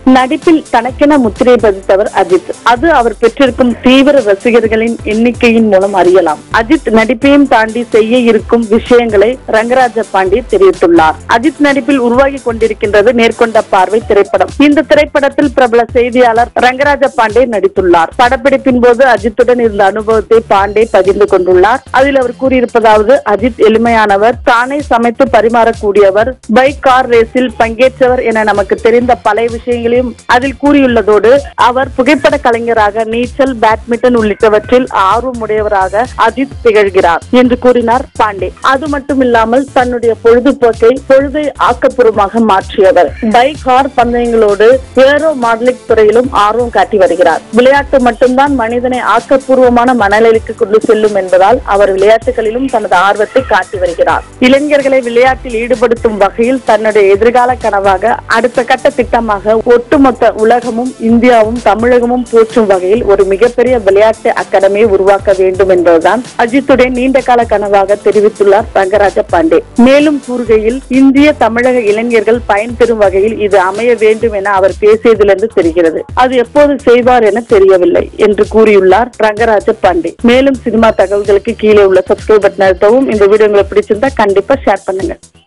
நடிப்பில் தனக்கென முத்திரை பதித்தவர் அஜித் அது அவர் பெற்றிருக்கும் தீவிர ரசிகர்களின் எண்ணிக்கையின் மூலம் அறியலாம் அஜித் நடிப்பையும் தாண்டி செய்ய இருக்கும் விஷயங்களை ரங்கராஜ பாண்டே தெரிவித்துள்ளார் அஜித் நடிப்பில் உருவாகி கொண்டிருக்கின்றது நேர்கொண்ட பார்வை திரைப்படம் இந்த திரைப்படத்தில் பிரபல செய்தியாளர் ரங்கராஜ பாண்டே நடித்துள்ளார் படப்பிடிப்பின் போது அஜித்துடன் இருந்த அனுபவத்தை பாண்டே பகிர்ந்து கொண்டுள்ளார் அதில் அவர் கூறியிருப்பதாவது அஜித் எளிமையானவர் தானே சமைத்து பரிமாறக்கூடியவர் பைக் கார் ரேஸில் பங்கேற்றவர் என நமக்கு தெரிந்த பல விஷயங்களையும் அதில் கூறியுள்ளதோடு அவர் புகைப்பட கலைஞராக நீச்சல் பேட்மிண்டன் உள்ளிட்டவற்றில் ஆர்வமுடையவராக அஜித் திகழ்கிறார் என்று கூறினார் பாண்டே அது மட்டுமில்லாமல் தன்னுடைய பொழுதுபோக்கை பொழுதை ஆக்கப்பூர்வமாக மாற்றியவர் பைக் கார் பந்தயங்களோடு ஏரோ மாடலிங் துறையிலும் ஆர்வம் காட்டி வருகிறார் விளையாட்டு மட்டும்தான் மனிதனை ஆக்கப்பூர்வமான மனநிலைக்கு கொண்டு செல்லும் என்பதால் அவர் விளையாட்டுகளிலும் தனது ஆர்வத்தை காட்டி வருகிறார் இளைஞர்களை விளையாட்டில் ஈடுபடுத்தும் வகையில் தன்னுடைய எதிர்கால கனவாக அடுத்த கட்ட திட்டமாக ஒட்டுமொத்த உலகமும் இந்தியாவும் தமிழகமும் போற்றும் வகையில் ஒரு மிகப்பெரிய விளையாட்டு அகாடமியை உருவாக்க வேண்டும் என்பதுதான் அஜித்துடைய நீண்ட கால கனவாக தெரிவித்துள்ளார் ரங்கராஜ பாண்டே மேலும் கூறுகையில் இந்திய தமிழக இளைஞர்கள் பயன்பெறும் வகையில் இது அமைய வேண்டும் என அவர் பேசியதிலிருந்து தெரிகிறது அது எப்போது செய்வார் என தெரியவில்லை என்று கூறியுள்ளார் ரங்கராஜ பாண்டே மேலும் சினிமா தகவல்களுக்கு கீழே உள்ள சப்ஸ்கிரைப் பட்டன் அழுத்தவும் இந்த வீடியோ உங்களுக்கு பிடிச்சிருந்தா கண்டிப்பா ஷேர் பண்ணுங்க